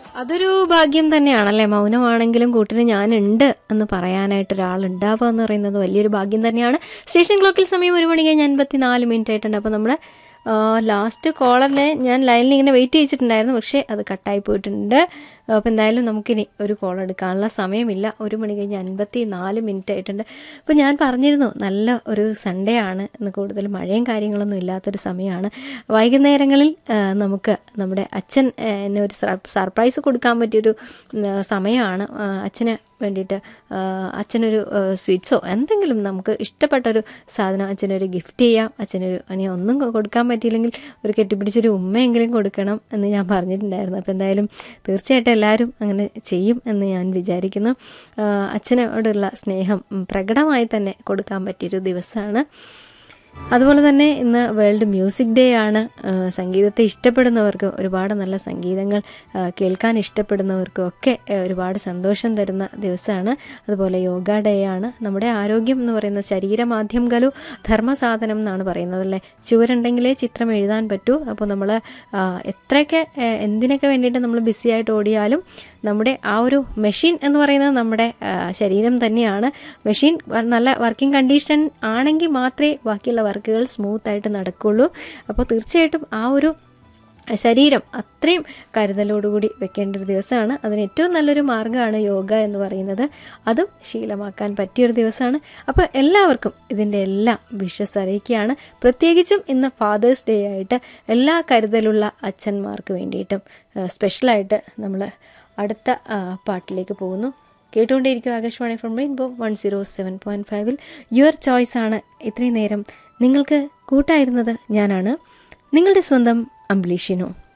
അതൊരു ഭാഗ്യം തന്നെയാണല്ലേ മൗനമാണെങ്കിലും കൂട്ടിന് ഞാനുണ്ട് എന്ന് പറയാനായിട്ട് ഒരാളുണ്ടാവുക എന്ന് പറയുന്നത് വലിയൊരു ഭാഗ്യം തന്നെയാണ് സ്റ്റേഷൻ ക്ലോക്കിൽ സമയം ഒരു മണി കഴിഞ്ഞ് അൻപത്തി നാല് മിനിറ്റ് ആയിട്ടുണ്ട് അപ്പോൾ നമ്മൾ ലാസ്റ്റ് കോളറിനെ ഞാൻ ലൈനിൽ ഇങ്ങനെ വെയിറ്റ് ചെയ്തിട്ടുണ്ടായിരുന്നു പക്ഷേ അത് കട്ടായി പോയിട്ടുണ്ട് അപ്പോൾ എന്തായാലും നമുക്കിനി ഒരു കോൾ എടുക്കാനുള്ള സമയമില്ല ഒരു മണി കഴിഞ്ഞ് അൻപത്തി നാല് മിനിറ്റ് ആയിട്ടുണ്ട് അപ്പോൾ ഞാൻ പറഞ്ഞിരുന്നു നല്ല ഒരു സൺഡേ ആണ് ഇന്ന് കൂടുതൽ മഴയും കാര്യങ്ങളൊന്നും ഇല്ലാത്തൊരു സമയമാണ് വൈകുന്നേരങ്ങളിൽ ആ, നമുക്ക് നമ്മുടെ അച്ഛൻ ആ, എന്നെ ഒരു സർ- സർപ്രൈസ് കൊടുക്കാൻ പറ്റിയൊരു ഉം, ആ, സമയമാണ് ആ, അച്ഛന് വേണ്ടിയിട്ട് ആ, അച്ഛനൊരു ആ, സ്വീറ്റ്സോ എന്തെങ്കിലും നമുക്ക് ഇഷ്ടപ്പെട്ടൊരു സാധനം അച്ഛനൊരു ഗിഫ്റ്റ് ചെയ്യാം അച്ഛനൊരു ഇനി ഒന്നും കൊ- കൊടുക്കാൻ പറ്റിയില്ലെങ്കിൽ ഒരു കെട്ടിപ്പിടിച്ചൊരു ഉമ്മയെങ്കിലും കൊടുക്കണം എന്ന് ഞാൻ പറഞ്ഞിട്ടുണ്ടായിരുന്നു അപ്പോൾ എന്തായാലും തീർച്ചയായിട്ടും എല്ലാവരും അങ്ങനെ ചെയ്യും എന്ന് ഞാൻ വിചാരിക്കുന്നു ആ, അച്ഛനോടുള്ള സ്നേഹം ഉം, പ്രകടമായി തന്നെ കൊടുക്കാൻ പറ്റിയൊരു ദിവസമാണ് അതുപോലെ തന്നെ ഇന്ന് വേൾഡ് മ്യൂസിക് ഡേ ആണ് ആ, സംഗീതത്തെ ഇഷ്ടപ്പെടുന്നവർക്ക് ഒരുപാട് നല്ല സംഗീതങ്ങൾ ആ, കേൾക്കാൻ ഇഷ്ടപ്പെടുന്നവർക്കും ഒക്കെ ആ, ഒരുപാട് സന്തോഷം തരുന്ന ദിവസമാണ് അതുപോലെ യോഗ ഡേ ആണ് നമ്മുടെ ആരോഗ്യം എന്ന് പറയുന്ന ശരീരമാധ്യം കലു ധർമ്മസാധനം എന്നാണ് പറയുന്നത് അല്ലേ ചുവരുണ്ടെങ്കിലേ ചിത്രം എഴുതാൻ പറ്റൂ അപ്പോൾ നമ്മൾ എത്രയൊക്കെ ആ, എന്തിനൊക്കെ വേണ്ടിയിട്ട് നമ്മൾ ബിസി ആയിട്ട് ഓടിയാലും നമ്മുടെ ആ ഒരു മെഷീൻ എന്ന് പറയുന്നത് നമ്മുടെ ആ, ശരീരം തന്നെയാണ് മെഷീൻ വ- നല്ല വർക്കിംഗ് കണ്ടീഷൻ ആണെങ്കിൽ മാത്രമേ ബാക്കിയുള്ള വർക്കുകൾ സ്മൂത്ത് ആയിട്ട് നടക്കുള്ളൂ അപ്പോൾ തീർച്ചയായിട്ടും ആ ഒരു ശരീരം അത്രയും കരുതലോടുകൂടി വെക്കേണ്ട ഒരു ദിവസമാണ് അതിന് ഏറ്റവും നല്ലൊരു മാർഗ്ഗമാണ് യോഗ എന്ന് പറയുന്നത് അതും ശീലമാക്കാൻ പറ്റിയൊരു ദിവസമാണ് അപ്പോൾ എല്ലാവർക്കും ഇതിൻ്റെ എല്ലാം വിഷസ് അറിയിക്കുകയാണ് പ്രത്യേകിച്ചും ഇന്ന് ഫാദേഴ്സ് ഡേ ആയിട്ട് എല്ലാ കരുതലുള്ള അച്ഛന്മാർക്ക് വേണ്ടിയിട്ടും ആ, സ്പെഷ്യലായിട്ട് നമ്മൾ അടുത്ത ആ, പാട്ടിലേക്ക് പോകുന്നു കേട്ടുകൊണ്ടേയിരിക്കും Akashvani from rainbow one zero seven point ഫൈവിൽ യുവർ ചോയ്സ് ആണ് ഇത്രയും നേരം നിങ്ങൾക്ക് കൂട്ടായിരുന്നത് ഞാനാണ് നിങ്ങളുടെ സ്വന്തം അംബ്ലീഷിനു